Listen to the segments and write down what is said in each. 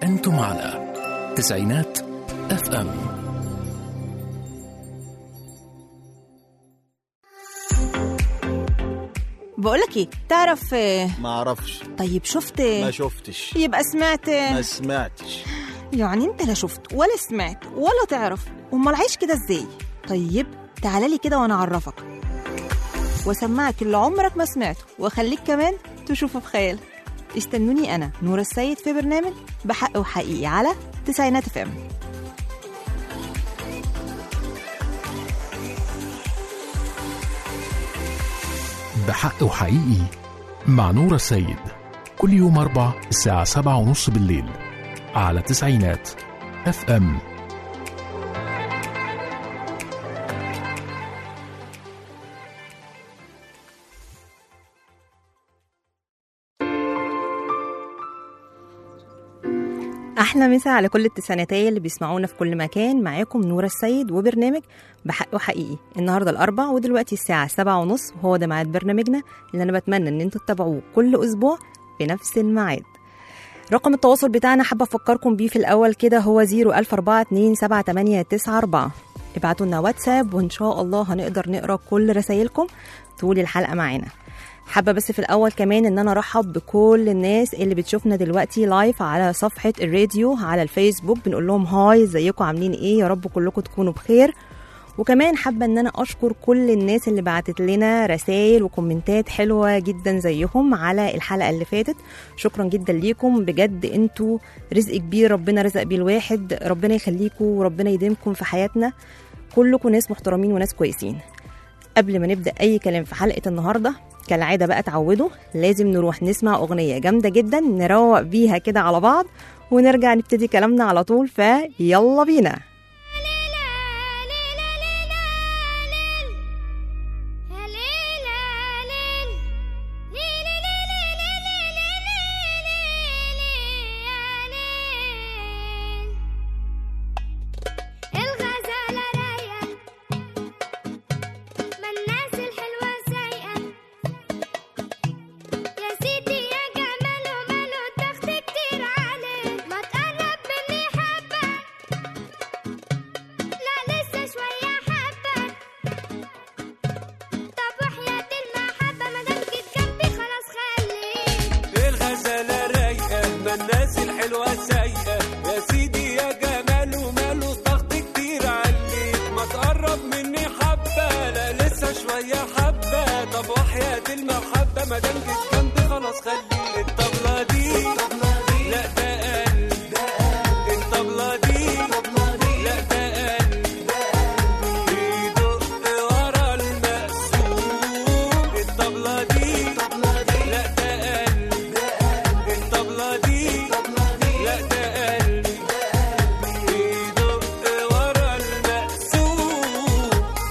أنتم على تسعينات اف ام بقولك ايه تعرف آه، ما اعرفش طيب شفت ما شفتش يبقى سمعت ما سمعتش يعني انت لا شفت ولا سمعت ولا تعرف امال عايش كده ازاي طيب تعالى لي كده وانا اعرفك واسمعك اللي عمرك ما سمعته واخليك كمان تشوفه بخيالك استنوني انا نور السيد في برنامج بحق وحقيقي على تسعينات فم بحق وحقيقي مع نور السيد كل يوم أربع الساعة سبعة ونص بالليل على تسعينات اف ام احلى مسا على كل التسعيناتيه اللي بيسمعونا في كل مكان معاكم نورة السيد وبرنامج بحق وحقيقي النهارده الاربع ودلوقتي الساعه سبعة ونص وهو ده ميعاد برنامجنا اللي انا بتمنى ان انتوا تتابعوه كل اسبوع في نفس الميعاد رقم التواصل بتاعنا حابه افكركم بيه في الاول كده هو 004278994 ابعتوا لنا واتساب وان شاء الله هنقدر نقرا كل رسايلكم طول الحلقه معانا حابه بس في الاول كمان ان انا ارحب بكل الناس اللي بتشوفنا دلوقتي لايف على صفحه الراديو على الفيسبوك بنقول لهم هاي ازيكم عاملين ايه يا رب كلكم تكونوا بخير وكمان حابه ان انا اشكر كل الناس اللي بعتت لنا رسائل وكومنتات حلوه جدا زيهم على الحلقه اللي فاتت شكرا جدا ليكم بجد انتوا رزق كبير ربنا رزق بيه الواحد ربنا يخليكم وربنا يديمكم في حياتنا كلكم ناس محترمين وناس كويسين قبل ما نبدا اي كلام في حلقه النهارده كالعاده بقى تعودوا لازم نروح نسمع اغنيه جامده جدا نروق بيها كده على بعض ونرجع نبتدي كلامنا على طول فيلا بينا الغزالة رايقة ما الناس الحلوة سايقة يا سيدي يا جمال وماله ضغط كتير عليه ما تقرب مني حبة لا لسه شوية حبة طب وحياة المحبة ما دام جيت جنبي خلاص خليك الغزالة رايقة ما الناس الحلوة سايقة يا سيدي يا جمال وماله ضغط كتير عليك ما تقرب مني حبة لا لسه شوية حبة طب وحياة المحبة ما دام جيت جنبي خلاص خليك الطبلة دي لا ده قلب الطبلة دي لا ده قلب بيدق ورا المقسوم الطبلة دي لا ده قلب الطبلة دي لا ده قلبي بيدق ورا المقسوم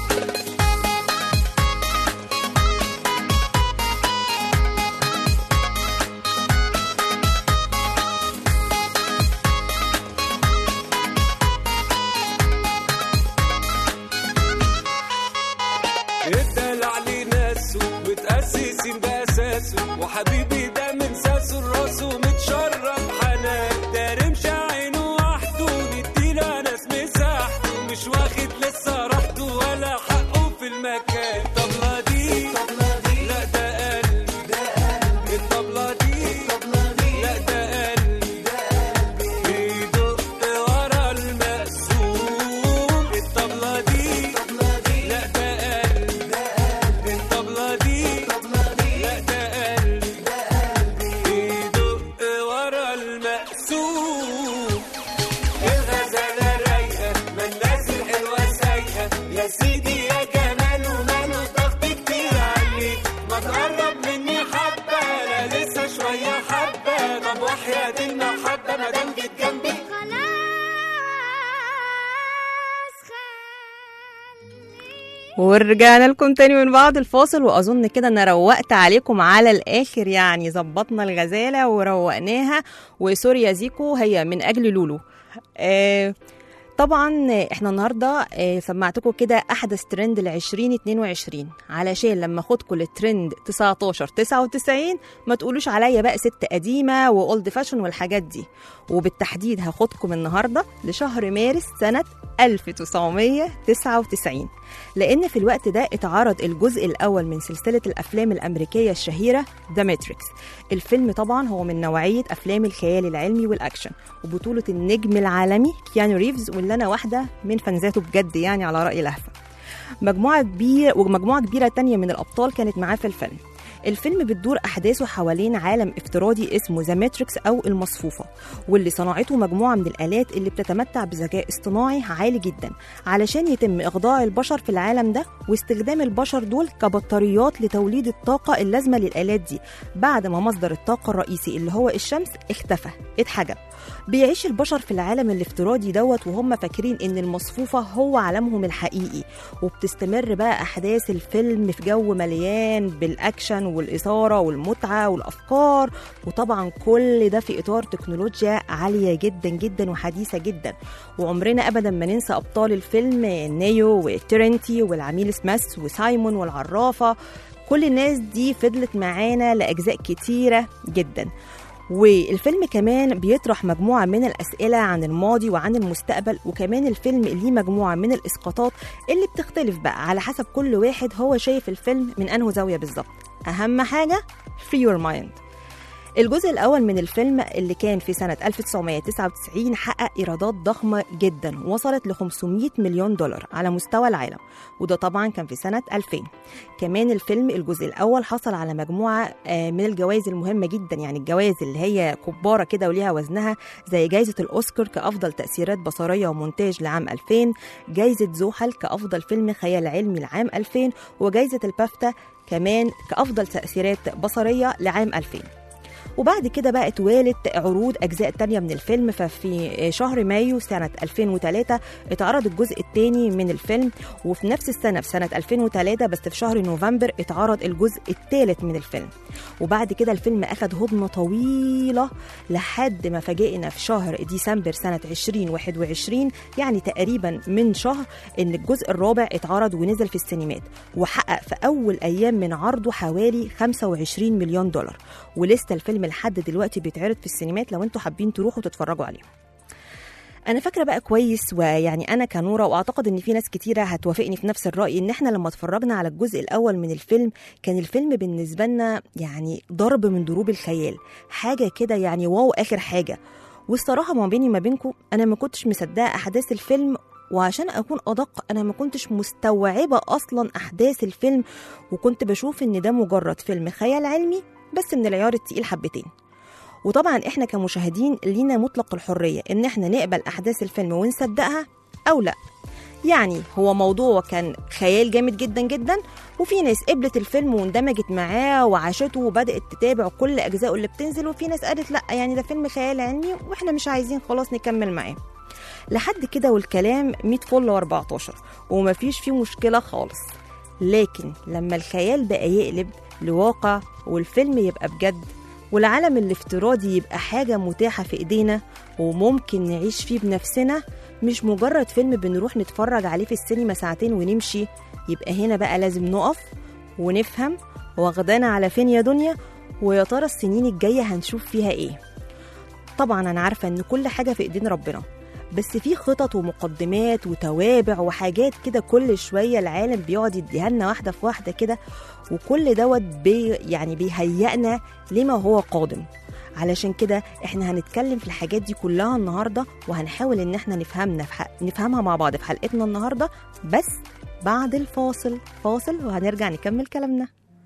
الدلع ليه ناسه متأسسين بأساسه وحبيبي ده من ساسه لراسه متشرب حنان ده رمش عينه وحده نديله ناس مساحته مش واخد لسه راحته ولا حقه في المكان الطبلة دي لا ده قلبي الطبلة دي لا ده قلبي بيدق ورا المقسوم الطبلة دي لا ده قلبي الطبلة دي لا ده قلبي بيدق ورا المقسوم الغزالة رايقة ما الناس الحلوة سايقة يا سيدي يا جمال وماله ضغط كتير عليك ما تقرب مني حبة لا لسه شوية حبة طب وحياة المحبة ما دام جيت جنبي خلاص خليك ورجعنا لكم تاني من بعد الفاصل واظن كده انا روقت عليكم على الاخر يعني ظبطنا الغزاله وروقناها وسوريا زيكو هي من اجل لولو آه طبعا احنا النهارده آه، سمعتكم كده احدث ترند ل 2022 علشان لما اخدكم للترند 19 99 ما تقولوش عليا بقى ست قديمه واولد فاشن والحاجات دي وبالتحديد هاخدكم النهارده لشهر مارس سنه 1999 لان في الوقت ده اتعرض الجزء الاول من سلسله الافلام الامريكيه الشهيره ذا ماتريكس الفيلم طبعا هو من نوعيه افلام الخيال العلمي والاكشن وبطوله النجم العالمي كيانو ريفز واللي انا واحده من فانزاته بجد يعني على راي لهفه مجموعه كبيره ومجموعه كبيره تانية من الابطال كانت معاه في الفيلم الفيلم بتدور احداثه حوالين عالم افتراضي اسمه ذا ماتريكس او المصفوفه واللي صنعته مجموعه من الالات اللي بتتمتع بذكاء اصطناعي عالي جدا علشان يتم اخضاع البشر في العالم ده واستخدام البشر دول كبطاريات لتوليد الطاقه اللازمه للالات دي بعد ما مصدر الطاقه الرئيسي اللي هو الشمس اختفى اتحجب بيعيش البشر في العالم الافتراضي دوت وهم فاكرين ان المصفوفه هو عالمهم الحقيقي وبتستمر بقى احداث الفيلم في جو مليان بالاكشن والاثاره والمتعه والافكار وطبعا كل ده في اطار تكنولوجيا عاليه جدا جدا وحديثه جدا وعمرنا ابدا ما ننسى ابطال الفيلم نيو وترنتي والعميل سميث وسايمون والعرافه كل الناس دي فضلت معانا لاجزاء كتيره جدا والفيلم كمان بيطرح مجموعة من الأسئلة عن الماضي وعن المستقبل وكمان الفيلم ليه مجموعة من الإسقاطات اللي بتختلف بقى على حسب كل واحد هو شايف الفيلم من أنه زاوية بالظبط أهم حاجة free your mind الجزء الأول من الفيلم اللي كان في سنة 1999 حقق إيرادات ضخمة جدا وصلت ل 500 مليون دولار على مستوى العالم وده طبعا كان في سنة 2000 كمان الفيلم الجزء الأول حصل على مجموعة آه، من الجوائز المهمة جدا يعني الجوائز اللي هي كبارة كده وليها وزنها زي جائزة الأوسكار كأفضل تأثيرات بصرية ومونتاج لعام 2000 جائزة زوحل كأفضل فيلم خيال علمي لعام 2000 وجائزة البافتا كمان كأفضل تأثيرات بصرية لعام 2000 وبعد كده بقى اتوالت عروض اجزاء تانية من الفيلم ففي شهر مايو سنه 2003 اتعرض الجزء الثاني من الفيلم وفي نفس السنه في سنه 2003 بس في شهر نوفمبر اتعرض الجزء الثالث من الفيلم وبعد كده الفيلم اخذ هضمه طويله لحد ما فاجئنا في شهر ديسمبر سنه 2021 يعني تقريبا من شهر ان الجزء الرابع اتعرض ونزل في السينمات وحقق في اول ايام من عرضه حوالي 25 مليون دولار ولسه الفيلم لحد دلوقتي بيتعرض في السينمات لو انتوا حابين تروحوا تتفرجوا عليه انا فاكره بقى كويس ويعني انا كنوره واعتقد ان في ناس كتيره هتوافقني في نفس الراي ان احنا لما اتفرجنا على الجزء الاول من الفيلم كان الفيلم بالنسبه لنا يعني ضرب من ضروب الخيال حاجه كده يعني واو اخر حاجه والصراحه ما بيني ما بينكم انا ما كنتش مصدقه احداث الفيلم وعشان اكون ادق انا ما كنتش مستوعبه اصلا احداث الفيلم وكنت بشوف ان ده مجرد فيلم خيال علمي بس من العيار التقيل حبتين وطبعا احنا كمشاهدين لينا مطلق الحريه ان احنا نقبل احداث الفيلم ونصدقها او لا يعني هو موضوع كان خيال جامد جدا جدا وفي ناس قبلت الفيلم واندمجت معاه وعاشته وبدات تتابع كل اجزائه اللي بتنزل وفي ناس قالت لا يعني ده فيلم خيال علمي واحنا مش عايزين خلاص نكمل معاه لحد كده والكلام 100 فل و14 ومفيش فيه مشكله خالص لكن لما الخيال بقى يقلب لواقع والفيلم يبقى بجد والعالم الافتراضي يبقى حاجة متاحة في إيدينا وممكن نعيش فيه بنفسنا مش مجرد فيلم بنروح نتفرج عليه في السينما ساعتين ونمشي يبقى هنا بقى لازم نقف ونفهم واخدانا على فين يا دنيا ويا ترى السنين الجاية هنشوف فيها ايه طبعا أنا عارفة إن كل حاجة في إيدين ربنا بس في خطط ومقدمات وتوابع وحاجات كده كل شويه العالم بيقعد يديها لنا واحده في واحده كده وكل دوت بي يعني بيهيئنا لما هو قادم علشان كده احنا هنتكلم في الحاجات دي كلها النهارده وهنحاول ان احنا نفهمنا في حق نفهمها مع بعض في حلقتنا النهارده بس بعد الفاصل فاصل وهنرجع نكمل كلامنا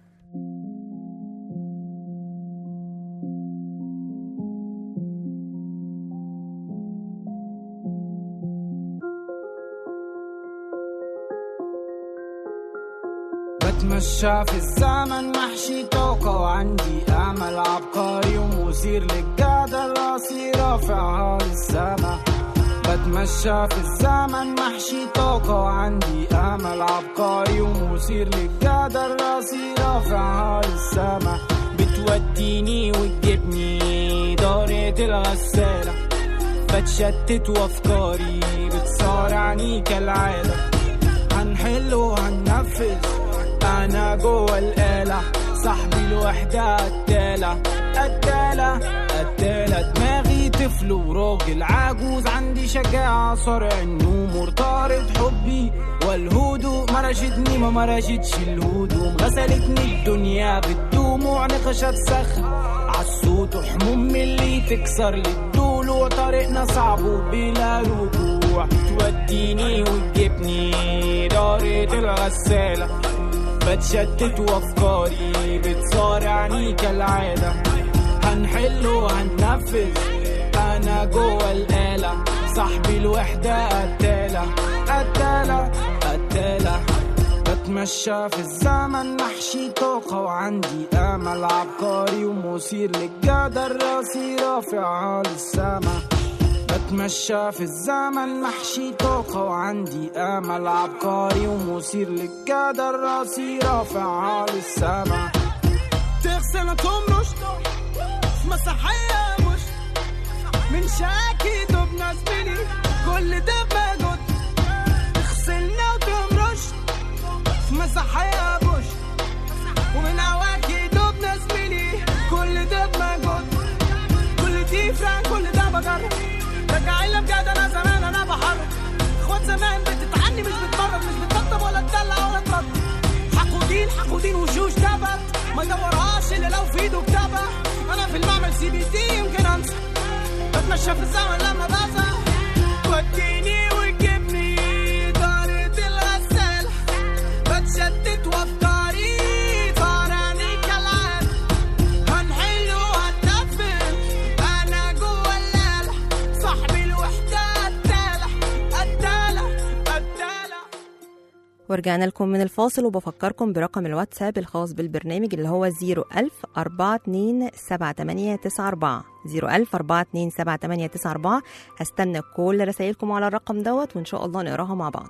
بتمشى في الزمن محشي طاقة وعندي أمل عبقري ومثير للقعدة راسي رافعها للسما بتمشى في الزمن محشي طاقة وعندي أمل عبقري ومثير للقعدة راسي رافعها للسما بتوديني وتجيبني دارة الغسالة بتشتت وافكاري بتصارعني كالعادة هنحل وهننفذ انا جوه الآلة صاحبي الوحدة قتالة قتالة قتالة دماغي طفل وراجل عجوز عندي شجاعة صارع النوم مرتبط حبي والهدوء مرشتني ما مرشتش الهدوم غسلتني الدنيا بالدموع نقشت صخر عالصوت وحموم من اللي تكسر لي الضلوع طريقنا صعب وبلا رجوع توديني وتجيبني دارة الغسالة بتشتت وافكاري بتصارعني كالعادة هنحل وهننفذ انا جوه الآلة صاحبي الوحدة قتالة قتالة قتالة بتمشى في الزمن محشي طاقة وعندي أمل عبقري ومثير للجدل راسي رافع للسما بتمشى في الزمن محشي طاقة وعندي أمل عبقري ومثير للجدل راسي رافع للسما تغسل تمرش في مسرحية مش من شاكي دبنا زميلي كل ده بجد تغسلنا وتمرش في مسرحية بوش ومن عواكي دبنا زميلي كل ده بمجهود كل دي فران كل ده بجرب رجعي لي بجد انا زمان انا بحرك اخوات زمان بتتعني مش بتمرد مش بتطبطب ولا تدلع ولا ترد حقودين حقودين وشوش تبت ما يدورهاش الا لو في ايده كتابة انا في المعمل سي بي تي يمكن انسى بتمشى في الزمن لما بزهق وديني وتجيبني دارة الغسالة بتشتت وافكاري طارني كالعادة هنحل وهننفذ انا جوه الليلة صاحبي الوحدة قتالة قتالة قتالة ورجعنا لكم من الفاصل وبفكركم برقم الواتساب الخاص بالبرنامج اللي هو 01000 42 7894 01000 42 7894 هستنى كل رسائلكم على الرقم دوت وإن شاء الله نقراها مع بعض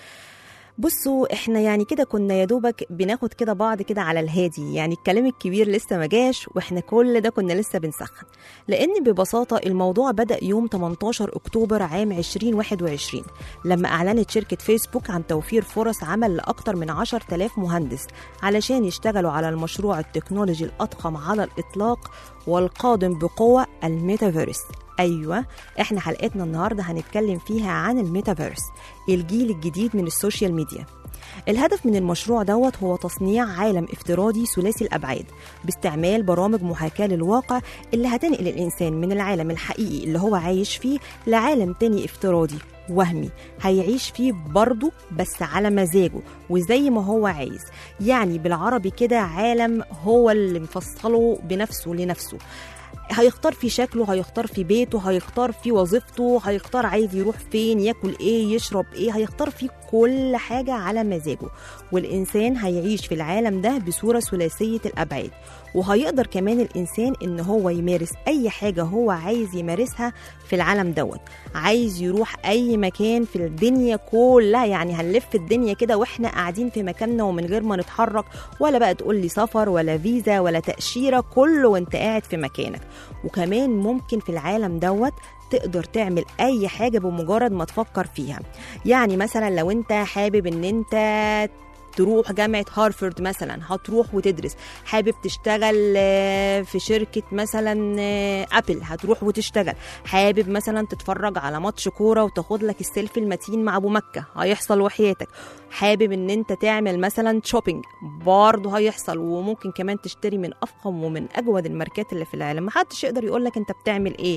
بصوا احنا يعني كده كنا يا دوبك بناخد كده بعض كده على الهادي يعني الكلام الكبير لسه ما جاش واحنا كل ده كنا لسه بنسخن لان ببساطه الموضوع بدا يوم 18 اكتوبر عام 2021 لما اعلنت شركه فيسبوك عن توفير فرص عمل لاكثر من 10000 مهندس علشان يشتغلوا على المشروع التكنولوجي الاضخم على الاطلاق والقادم بقوه الميتافيرس ايوه احنا حلقتنا النهارده هنتكلم فيها عن الميتافيرس الجيل الجديد من السوشيال ميديا الهدف من المشروع دوت هو تصنيع عالم افتراضي ثلاثي الابعاد باستعمال برامج محاكاه للواقع اللي هتنقل الانسان من العالم الحقيقي اللي هو عايش فيه لعالم تاني افتراضي وهمي هيعيش فيه برضه بس على مزاجه وزي ما هو عايز يعني بالعربي كده عالم هو اللي مفصله بنفسه لنفسه هيختار في شكله هيختار في بيته هيختار في وظيفته هيختار عايز يروح فين ياكل ايه يشرب ايه هيختار في كل حاجة على مزاجه والإنسان هيعيش في العالم ده بصورة ثلاثية الأبعاد وهيقدر كمان الإنسان إن هو يمارس أي حاجة هو عايز يمارسها في العالم دوت عايز يروح أي مكان في الدنيا كلها يعني هنلف الدنيا كده وإحنا قاعدين في مكاننا ومن غير ما نتحرك ولا بقى تقول لي سفر ولا فيزا ولا تأشيرة كله وانت قاعد في مكانك وكمان ممكن في العالم دوت تقدر تعمل اي حاجه بمجرد ما تفكر فيها يعني مثلا لو انت حابب ان انت تروح جامعة هارفرد مثلا هتروح وتدرس حابب تشتغل آه، في شركة مثلا آه، أبل هتروح وتشتغل حابب مثلا تتفرج على ماتش كورة وتاخد لك السيلفي المتين مع أبو مكة هيحصل وحياتك حابب ان انت تعمل مثلا شوبينج برضه هيحصل وممكن كمان تشتري من افخم ومن اجود الماركات اللي في العالم محدش يقدر يقولك انت بتعمل ايه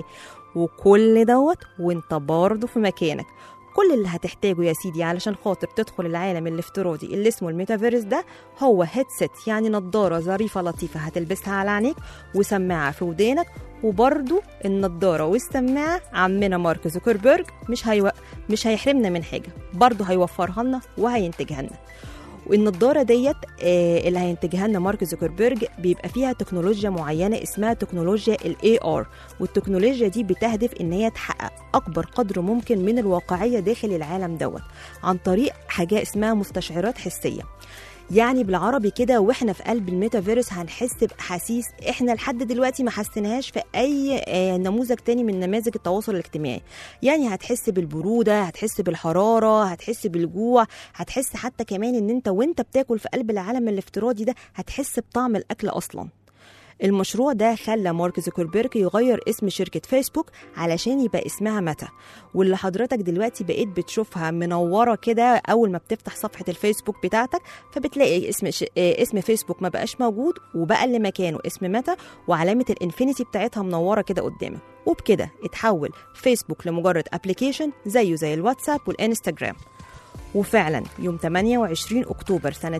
وكل دوت وانت برضه في مكانك كل اللي هتحتاجه يا سيدي علشان خاطر تدخل العالم الافتراضي اللي اسمه الميتافيرس ده هو هيدسيت يعني نضارة ظريفة لطيفة هتلبسها على عينيك وسماعة في ودانك وبرضو النضارة والسماعة عمنا مارك زوكربيرج مش هيو... مش هيحرمنا من حاجة برضو هيوفرها لنا وهينتجها لنا والنضاره ديت آه، اللي هينتجها لنا مارك زوكربيرج بيبقى فيها تكنولوجيا معينه اسمها تكنولوجيا الاي ار والتكنولوجيا دي بتهدف ان هي تحقق اكبر قدر ممكن من الواقعيه داخل العالم دوت عن طريق حاجه اسمها مستشعرات حسيه يعني بالعربي كده واحنا في قلب الميتافيرس هنحس باحاسيس احنا لحد دلوقتي ما حسيناهاش في اي آه، نموذج تاني من نماذج التواصل الاجتماعي يعني هتحس بالبروده هتحس بالحراره هتحس بالجوع هتحس حتى كمان ان انت وانت بتاكل في قلب العالم الافتراضي ده هتحس بطعم الاكل اصلا المشروع ده خلى مارك زوكربيرج يغير اسم شركة فيسبوك علشان يبقى اسمها متى واللي حضرتك دلوقتي بقيت بتشوفها منورة كده أول ما بتفتح صفحة الفيسبوك بتاعتك فبتلاقي اسم ش... آه، اسم فيسبوك ما بقاش موجود وبقى اللي مكانه اسم متى وعلامة الانفينيتي بتاعتها منورة كده قدامك وبكده اتحول فيسبوك لمجرد ابلكيشن زيه زي الواتساب والانستجرام وفعلا يوم 28 اكتوبر سنه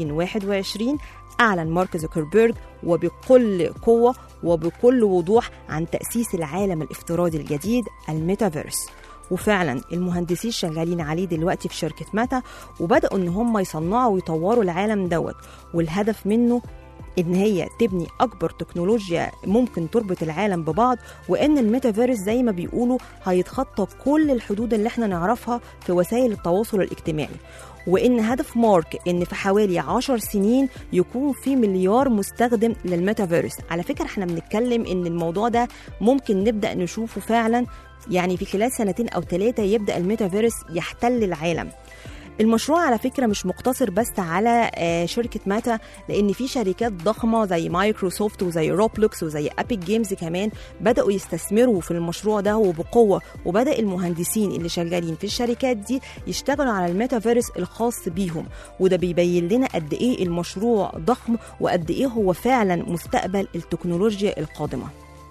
2021 اعلن مارك زوكربيرج وبكل قوه وبكل وضوح عن تاسيس العالم الافتراضي الجديد الميتافيرس وفعلا المهندسين شغالين عليه دلوقتي في شركه ميتا وبداوا ان هم يصنعوا ويطوروا العالم دوت والهدف منه ان هي تبني اكبر تكنولوجيا ممكن تربط العالم ببعض وان الميتافيرس زي ما بيقولوا هيتخطى كل الحدود اللي احنا نعرفها في وسائل التواصل الاجتماعي وان هدف مارك ان في حوالي عشر سنين يكون في مليار مستخدم للميتافيرس على فكره احنا بنتكلم ان الموضوع ده ممكن نبدا نشوفه فعلا يعني في خلال سنتين او ثلاثه يبدا الميتافيرس يحتل العالم المشروع على فكرة مش مقتصر بس على آه، شركة ماتا لأن في شركات ضخمة زي مايكروسوفت وزي روبلوكس وزي أبيك جيمز كمان بدأوا يستثمروا في المشروع ده وبقوة وبدأ المهندسين اللي شغالين في الشركات دي يشتغلوا على الميتافيرس الخاص بيهم وده بيبين لنا قد إيه المشروع ضخم وقد إيه هو فعلا مستقبل التكنولوجيا القادمة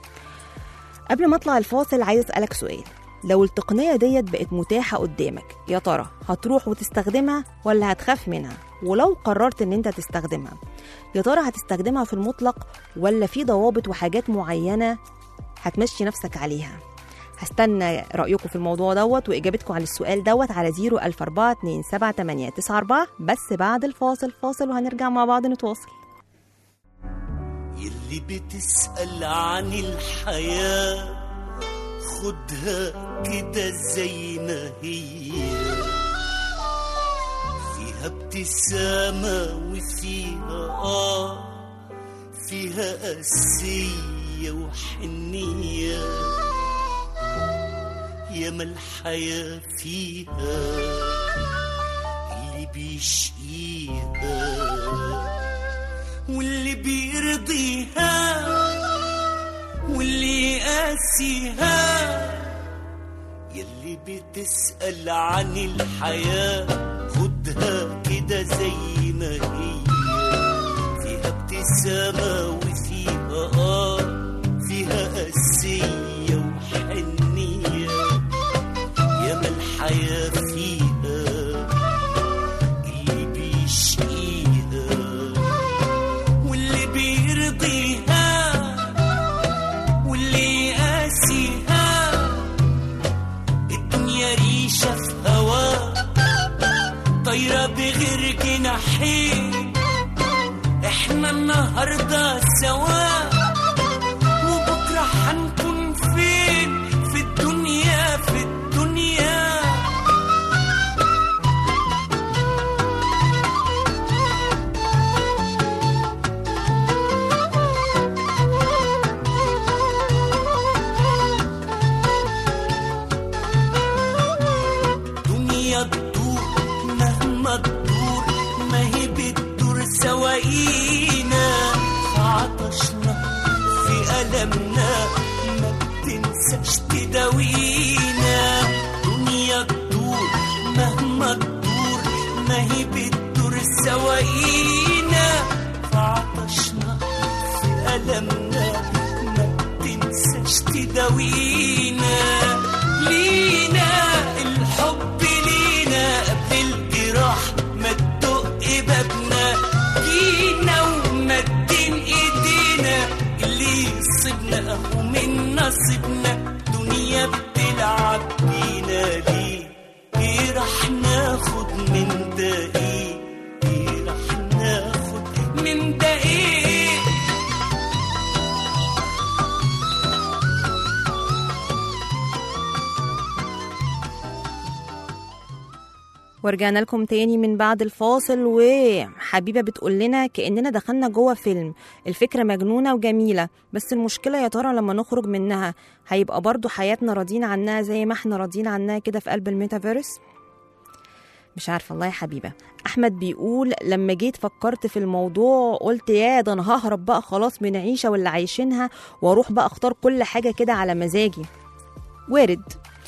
قبل ما اطلع الفاصل عايز اسالك سؤال لو التقنيه ديت بقت متاحه قدامك يا ترى هتروح وتستخدمها ولا هتخاف منها ولو قررت ان انت تستخدمها يا ترى هتستخدمها في المطلق ولا في ضوابط وحاجات معينه هتمشي نفسك عليها هستنى رأيكم في الموضوع دوت وإجابتكم على السؤال دوت على 014278994 بس بعد الفاصل فاصل وهنرجع مع بعض نتواصل يلي بتسأل عن الحياة خدها كده زي ما هي فيها ابتسامة وفيها آه فيها قسية وحنية ياما الحياة فيها اللي بيشقيها واللي بيرضيها واللي يقاسيها يلي بتسأل عن الحياة خدها كده زي ما هي فيها ابتسامة وفيها آه فيها قسية وحنية ياما الحياة فيها اللي بيشقيها واللي بيرضيها واللي يقاسيها الدنيا ريشة في هوا طايرة بغير جناحين احنا النهاردة سوا وبكرة هنكون فين في الدنيا في الدنيا دنيا تدور مهما تدور ما هي بتدور سواقينا في عطشنا في ألمنا ما بتنساش تداوينا دنيا تدور مهما تدور ما هي بتدور سواقينا في عطشنا في ألمنا ما بتنساش تداوينا لينا الحب لينا قبل الجراح ما تدق بابنا جينا ومدين ايدينا اللي يصيبنا اهو من نصيبنا دنيا بتلعب بينا ليه ايه راح ناخد من ده ايه ايه راح ناخد من ده ايه ورجعنا لكم تاني من بعد الفاصل وحبيبة بتقول لنا كأننا دخلنا جوه فيلم الفكرة مجنونة وجميلة بس المشكلة يا ترى لما نخرج منها هيبقى برضو حياتنا راضيين عنها زي ما احنا راضيين عنها كده في قلب الميتافيرس مش عارفة الله يا حبيبة أحمد بيقول لما جيت فكرت في الموضوع قلت يا ده أنا ههرب بقى خلاص من عيشة واللي عايشينها وأروح بقى أختار كل حاجة كده على مزاجي وارد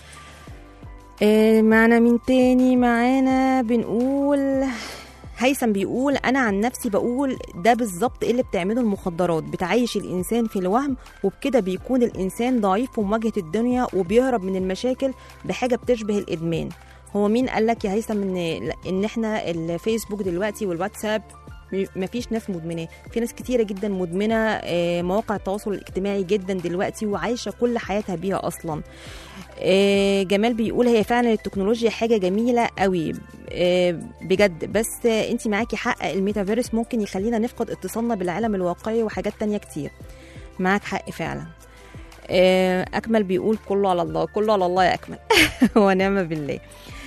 آه، معنا مين تاني معانا بنقول هيثم بيقول انا عن نفسي بقول ده بالظبط اللي بتعمله المخدرات بتعيش الانسان في الوهم وبكده بيكون الانسان ضعيف في مواجهه الدنيا وبيهرب من المشاكل بحاجه بتشبه الادمان هو مين قال لك يا هيثم ان ان احنا الفيسبوك دلوقتي والواتساب م- مفيش ناس مدمنه في ناس كتيره جدا مدمنه آه، مواقع التواصل الاجتماعي جدا دلوقتي وعايشه كل حياتها بيها اصلا آه، جمال بيقول هي فعلا التكنولوجيا حاجه جميله قوي آه، بجد بس انت معاكي حق الميتافيرس ممكن يخلينا نفقد اتصالنا بالعالم الواقعي وحاجات تانية كتير معاك حق فعلا آه، اكمل بيقول كله على الله كله على الله يا اكمل ونعم بالله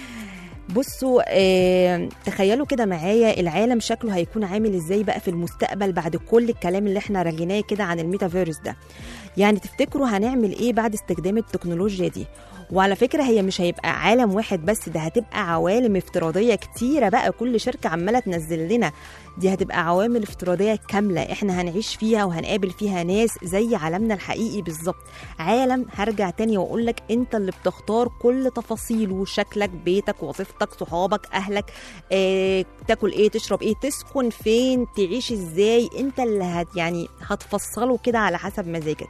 بصوا آه، تخيلوا كده معايا العالم شكله هيكون عامل ازاي بقى في المستقبل بعد كل الكلام اللي احنا رجيناه كده عن الميتافيرس ده يعني تفتكروا هنعمل ايه بعد استخدام التكنولوجيا دي وعلى فكرة هي مش هيبقى عالم واحد بس ده هتبقى عوالم افتراضية كتيرة بقى كل شركة عمالة تنزل لنا دي هتبقى عوامل افتراضية كاملة احنا هنعيش فيها وهنقابل فيها ناس زي عالمنا الحقيقي بالظبط عالم هرجع تاني واقول لك انت اللي بتختار كل تفاصيله شكلك بيتك وظيفتك صحابك اهلك اه تاكل ايه تشرب ايه تسكن فين تعيش ازاي انت اللي هت يعني هتفصله كده على حسب مزاجك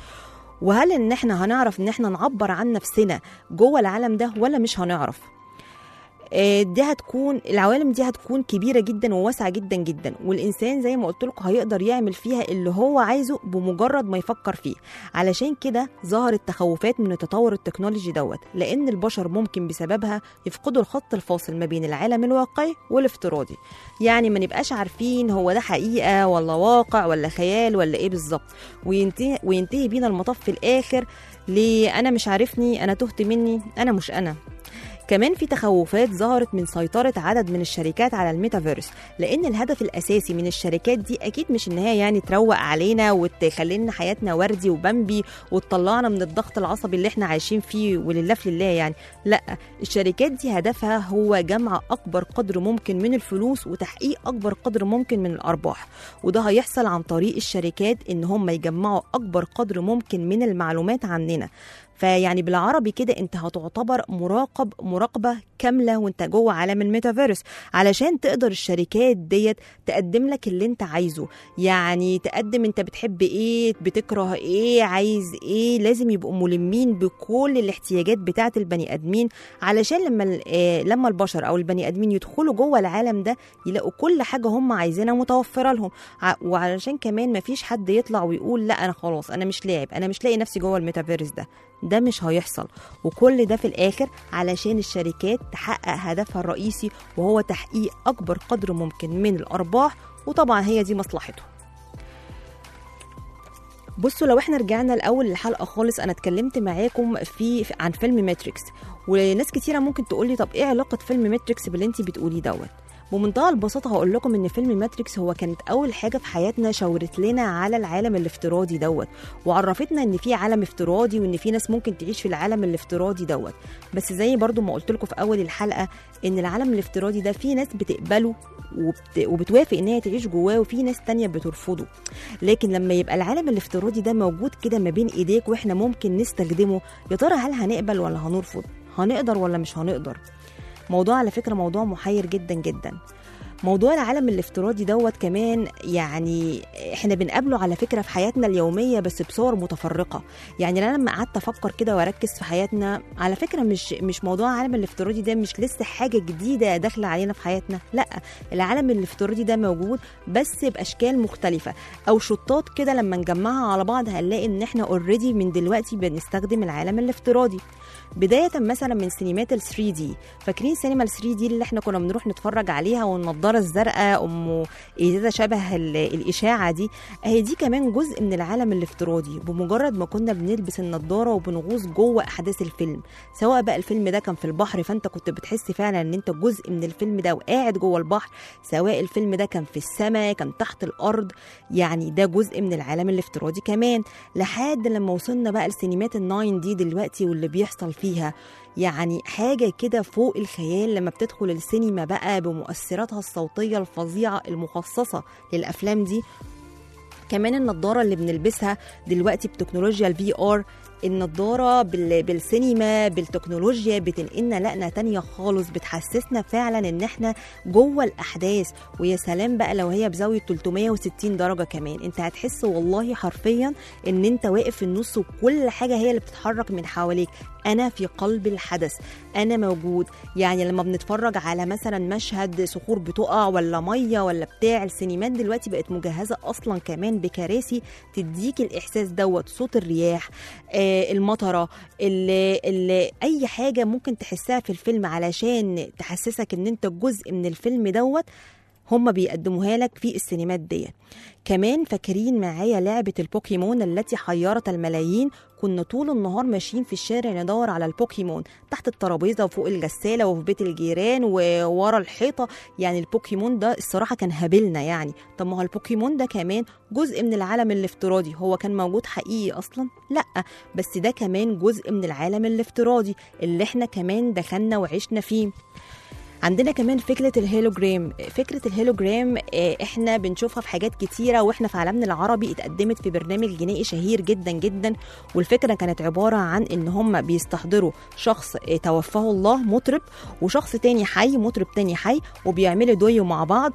وهل ان احنا هنعرف ان احنا نعبر عن نفسنا جوه العالم ده ولا مش هنعرف آه، دي هتكون العوالم دي هتكون كبيره جدا وواسعه جدا جدا والانسان زي ما قلت لكم هيقدر يعمل فيها اللي هو عايزه بمجرد ما يفكر فيه علشان كده ظهرت تخوفات من التطور التكنولوجي دوت لان البشر ممكن بسببها يفقدوا الخط الفاصل ما بين العالم الواقعي والافتراضي يعني ما نبقاش عارفين هو ده حقيقه ولا واقع ولا خيال ولا ايه بالظبط وينتهي وينتهي بينا المطاف في الاخر ليه انا مش عارفني انا تهت مني انا مش انا كمان في تخوفات ظهرت من سيطرة عدد من الشركات على الميتافيرس لأن الهدف الأساسي من الشركات دي أكيد مش إن هي يعني تروق علينا وتخلينا حياتنا وردي وبمبي وتطلعنا من الضغط العصبي اللي احنا عايشين فيه ولله في الله يعني لا الشركات دي هدفها هو جمع أكبر قدر ممكن من الفلوس وتحقيق أكبر قدر ممكن من الأرباح وده هيحصل عن طريق الشركات إن هم يجمعوا أكبر قدر ممكن من المعلومات عننا فيعني بالعربي كده انت هتعتبر مراقب مراقبه كامله وانت جوه عالم الميتافيرس علشان تقدر الشركات ديت تقدم لك اللي انت عايزه يعني تقدم انت بتحب ايه بتكره ايه عايز ايه لازم يبقوا ملمين بكل الاحتياجات بتاعه البني ادمين علشان لما ال- آه، لما البشر او البني ادمين يدخلوا جوه العالم ده يلاقوا كل حاجه هم عايزينها متوفره لهم ع- وعلشان كمان مفيش حد يطلع ويقول لا انا خلاص انا مش لاعب انا مش لاقي نفسي جوه الميتافيرس ده ده مش هيحصل وكل ده في الاخر علشان الشركات تحقق هدفها الرئيسي وهو تحقيق اكبر قدر ممكن من الارباح وطبعا هي دي مصلحتهم بصوا لو احنا رجعنا الاول للحلقه خالص انا اتكلمت معاكم في في- عن فيلم ماتريكس وناس كتيره ممكن تقول لي طب ايه علاقه فيلم ماتريكس باللي انت بتقوليه دوت بمنتهى البساطه هقول لكم ان فيلم ماتريكس هو كانت اول حاجه في حياتنا شاورت لنا على العالم الافتراضي دوت وعرفتنا ان في عالم افتراضي وان في ناس ممكن تعيش في العالم الافتراضي دوت بس زي برضو ما قلت لكم في اول الحلقه ان العالم الافتراضي ده في ناس بتقبله وبت... وبتوافق ان هي تعيش جواه وفي ناس تانية بترفضه لكن لما يبقى العالم الافتراضي ده موجود كده ما بين ايديك واحنا ممكن نستخدمه يا ترى هل هنقبل ولا هنرفض هنقدر ولا مش هنقدر موضوع على فكره موضوع محير جدا جدا موضوع العالم الافتراضي دوت كمان يعني احنا بنقابله على فكره في حياتنا اليوميه بس بصور متفرقه يعني انا لما قعدت افكر كده واركز في حياتنا على فكره مش مش موضوع العالم الافتراضي ده مش لسه حاجه جديده داخله علينا في حياتنا لا العالم الافتراضي ده موجود بس باشكال مختلفه او شطات كده لما نجمعها على بعض هنلاقي ان احنا اوريدي من دلوقتي بنستخدم العالم الافتراضي بدايه مثلا من سينمات ال 3 دي فاكرين سينما ال 3 دي اللي احنا كنا بنروح نتفرج عليها وننضف النضاره الزرقاء ام ازازه شبه ال- الاشاعه دي اهي دي كمان جزء من العالم الافتراضي بمجرد ما كنا بنلبس النضاره وبنغوص جوه احداث الفيلم سواء بقى الفيلم ده كان في البحر فانت كنت بتحس فعلا ان انت جزء من الفيلم ده وقاعد جوه البحر سواء الفيلم ده كان في السماء كان تحت الارض يعني ده جزء من العالم الافتراضي كمان لحد لما وصلنا بقى لسينمات الناين دي دلوقتي واللي بيحصل فيها يعني حاجة كده فوق الخيال لما بتدخل السينما بقى بمؤثراتها الصوتية الفظيعة المخصصة للأفلام دي كمان النضارة اللي بنلبسها دلوقتي بتكنولوجيا الفي ار النضارة بال- بالسينما بالتكنولوجيا بتنقلنا لقنة تانية خالص بتحسسنا فعلا ان احنا جوه الاحداث ويا سلام بقى لو هي بزاوية 360 درجة كمان انت هتحس والله حرفيا ان انت واقف في النص وكل حاجة هي اللي بتتحرك من حواليك انا في قلب الحدث انا موجود يعني لما بنتفرج على مثلا مشهد صخور بتقع ولا ميه ولا بتاع السينمات دلوقتي بقت مجهزه اصلا كمان بكراسي تديك الاحساس دوت صوت الرياح آه المطره اللي اللي اي حاجه ممكن تحسها في الفيلم علشان تحسسك ان انت جزء من الفيلم دوت هم بيقدموها لك في السينمات ديت كمان فاكرين معايا لعبة البوكيمون التي حيرت الملايين كنا طول النهار ماشيين في الشارع ندور على البوكيمون تحت الترابيزة وفوق الغسالة وفي بيت الجيران وورا الحيطة يعني البوكيمون ده الصراحة كان هابلنا يعني طب ما هو البوكيمون ده كمان جزء من العالم الافتراضي هو كان موجود حقيقي أصلا لا بس ده كمان جزء من العالم الافتراضي اللي احنا كمان دخلنا وعشنا فيه عندنا كمان فكرة الهيلوجرام فكرة الهيلوجرام آه، احنا بنشوفها في حاجات كتيرة واحنا في عالمنا العربي اتقدمت في برنامج جنائي شهير جدا جدا والفكرة كانت عبارة عن ان هم بيستحضروا شخص آه، توفاه الله مطرب وشخص تاني حي مطرب تاني حي وبيعملوا دويو مع بعض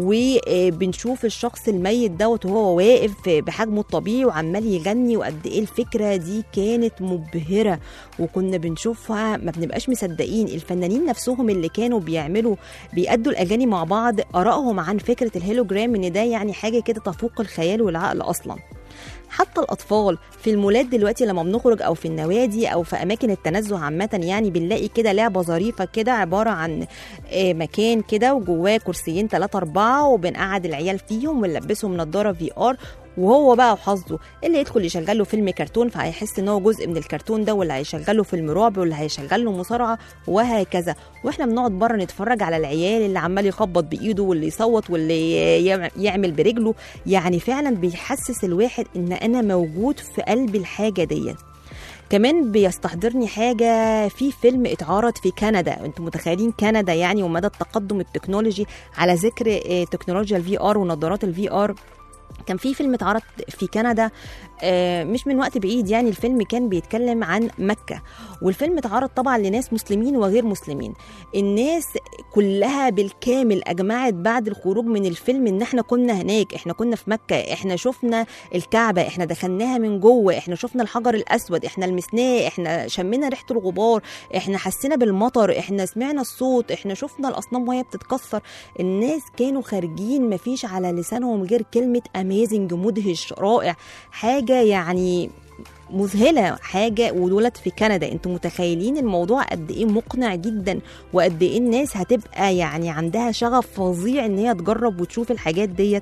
وبنشوف الشخص الميت دوت وهو واقف بحجمه الطبيعي وعمال يغني وقد ايه الفكرة دي كانت مبهرة وكنا بنشوفها ما بنبقاش مصدقين الفنانين نفسهم اللي كانوا بيعملوا بيأدوا الاغاني مع بعض ارائهم عن فكره الهيلوجرام ان ده يعني حاجه كده تفوق الخيال والعقل اصلا حتى الاطفال في المولات دلوقتي لما بنخرج او في النوادي او في اماكن التنزه عامه يعني بنلاقي كده لعبه ظريفه كده عباره عن آه، مكان كده وجواه كرسيين ثلاثة أربعة وبنقعد العيال فيهم ونلبسهم نضارة في ار وهو بقى وحظه اللي يدخل يشغل له فيلم كرتون فهيحس ان هو جزء من الكرتون ده واللي هيشغل له فيلم رعب واللي هيشغل له مصارعه وهكذا واحنا بنقعد بره نتفرج على العيال اللي عمال يخبط بايده واللي يصوت واللي يعم- يعمل برجله يعني فعلا بيحسس الواحد ان انا موجود في قلب الحاجه ديت كمان بيستحضرني حاجة في فيلم اتعرض في كندا انتم متخيلين كندا يعني ومدى التقدم التكنولوجي على ذكر آه، تكنولوجيا الفي ار ونظارات الفي ار كان في فيلم اتعرض في كندا آه، مش من وقت بعيد يعني الفيلم كان بيتكلم عن مكة والفيلم اتعرض طبعا لناس مسلمين وغير مسلمين الناس كلها بالكامل اجمعت بعد الخروج من الفيلم ان احنا كنا هناك احنا كنا في مكة احنا شفنا الكعبة احنا دخلناها من جوه احنا شفنا الحجر الاسود احنا لمسناه احنا شمينا ريحة الغبار احنا حسينا بالمطر احنا سمعنا الصوت احنا شفنا الاصنام وهي بتتكسر الناس كانوا خارجين مفيش على لسانهم غير كلمة اميزنج مدهش رائع حاجة يعني مذهله حاجه ودولت في كندا انتوا متخيلين الموضوع قد ايه مقنع جدا وقد ايه الناس هتبقى يعني عندها شغف فظيع ان هي تجرب وتشوف الحاجات ديت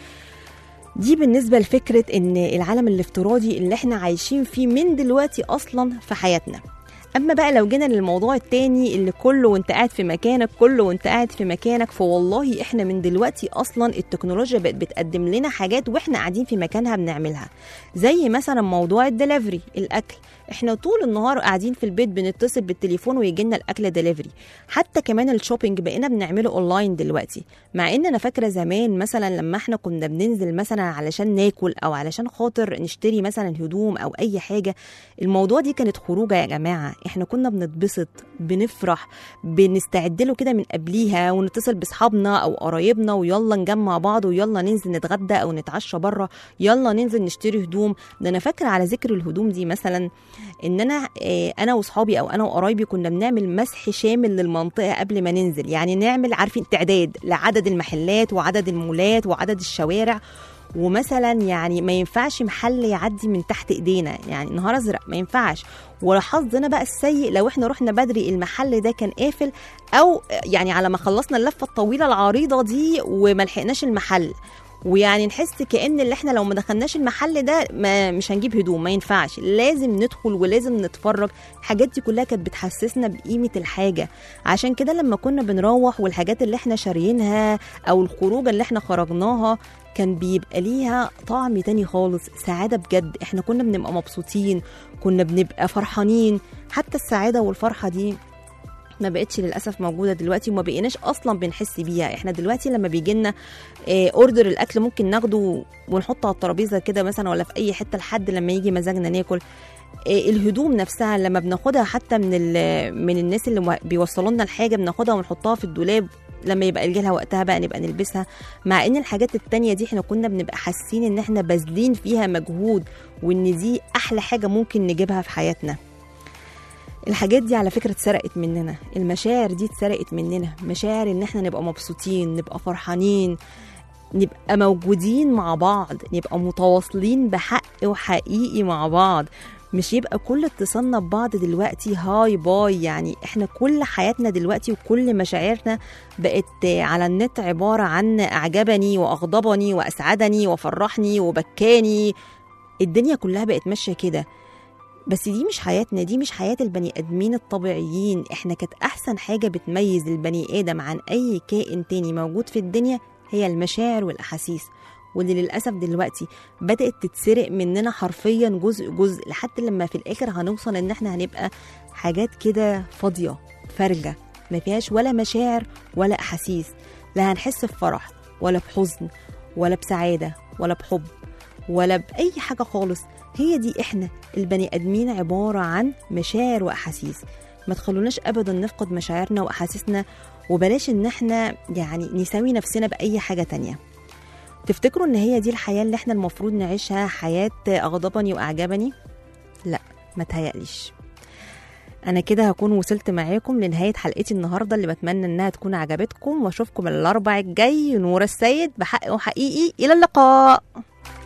دي بالنسبة لفكرة إن العالم الافتراضي اللي إحنا عايشين فيه من دلوقتي أصلا في حياتنا أما بقى لو جينا للموضوع التاني اللي كله وأنت قاعد في مكانك كله وأنت قاعد في مكانك فوالله إحنا من دلوقتي أصلا التكنولوجيا بقت بتقدم لنا حاجات وإحنا قاعدين في مكانها بنعملها زي مثلا موضوع الدليفري الأكل احنا طول النهار قاعدين في البيت بنتصل بالتليفون ويجي لنا الاكل دليفري حتى كمان الشوبينج بقينا بنعمله اونلاين دلوقتي مع ان انا فاكره زمان مثلا لما احنا كنا بننزل مثلا علشان ناكل او علشان خاطر نشتري مثلا هدوم او اي حاجه الموضوع دي كانت خروجه يا جماعه احنا كنا بنتبسط بنفرح بنستعد له كده من قبليها ونتصل باصحابنا او قرايبنا ويلا نجمع بعض ويلا ننزل نتغدى او نتعشى بره يلا ننزل نشتري هدوم ده انا فاكره على ذكر الهدوم دي مثلا ان انا آه، انا واصحابي او انا وقرايبي كنا بنعمل مسح شامل للمنطقه قبل ما ننزل يعني نعمل عارفين تعداد لعدد المحلات وعدد المولات وعدد الشوارع ومثلا يعني ما ينفعش محل يعدي من تحت ايدينا يعني نهار ازرق ما ينفعش وحظنا بقى السيء لو احنا رحنا بدري المحل ده كان قافل او يعني على ما خلصنا اللفه الطويله العريضه دي وما لحقناش المحل ويعني نحس كأن اللي احنا لو ما دخلناش المحل ده ما مش هنجيب هدوم ما ينفعش لازم ندخل ولازم نتفرج الحاجات دي كلها كانت بتحسسنا بقيمة الحاجة عشان كده لما كنا بنروح والحاجات اللي احنا شاريينها او الخروجة اللي احنا خرجناها كان بيبقى ليها طعم تاني خالص سعادة بجد احنا كنا بنبقى مبسوطين كنا بنبقى فرحانين حتى السعادة والفرحة دي ما بقتش للاسف موجوده دلوقتي وما بقيناش اصلا بنحس بيها احنا دلوقتي لما بيجي لنا اوردر الاكل ممكن ناخده ونحطه على الترابيزه كده مثلا ولا في اي حته لحد لما يجي مزاجنا ناكل آه، الهدوم نفسها لما بناخدها حتى من ال- من الناس اللي مو- بيوصلوا لنا الحاجه بناخدها ونحطها في الدولاب لما يبقى يجي لها وقتها بقى نبقى نلبسها مع ان الحاجات التانية دي احنا كنا بنبقى حاسين ان احنا باذلين فيها مجهود وان دي احلى حاجه ممكن نجيبها في حياتنا الحاجات دي على فكرة اتسرقت مننا المشاعر دي اتسرقت مننا مشاعر ان احنا نبقى مبسوطين نبقى فرحانين نبقى موجودين مع بعض نبقى متواصلين بحق وحقيقي مع بعض مش يبقى كل اتصالنا ببعض دلوقتي هاي باي يعني احنا كل حياتنا دلوقتي وكل مشاعرنا بقت على النت عبارة عن أعجبني وأغضبني وأسعدني وفرحني وبكاني الدنيا كلها بقت ماشية كده بس دي مش حياتنا دي مش حياة البني آدمين الطبيعيين احنا كانت أحسن حاجة بتميز البني آدم عن أي كائن تاني موجود في الدنيا هي المشاعر والأحاسيس واللي للأسف دلوقتي بدأت تتسرق مننا حرفيا جزء جزء لحد لما في الآخر هنوصل إن احنا هنبقى حاجات كده فاضية فارجة ما فيهاش ولا مشاعر ولا أحاسيس لا هنحس بفرح ولا بحزن ولا بسعادة ولا بحب ولا بأي حاجة خالص هي دي احنا البني ادمين عباره عن مشاعر واحاسيس ما تخلوناش ابدا نفقد مشاعرنا واحاسيسنا وبلاش ان احنا يعني نساوي نفسنا باي حاجه تانية تفتكروا ان هي دي الحياه اللي احنا المفروض نعيشها حياه اغضبني واعجبني لا ما تهيأليش انا كده هكون وصلت معاكم لنهايه حلقتي النهارده اللي بتمنى انها تكون عجبتكم واشوفكم الاربع الجاي نور السيد بحق وحقيقي الى اللقاء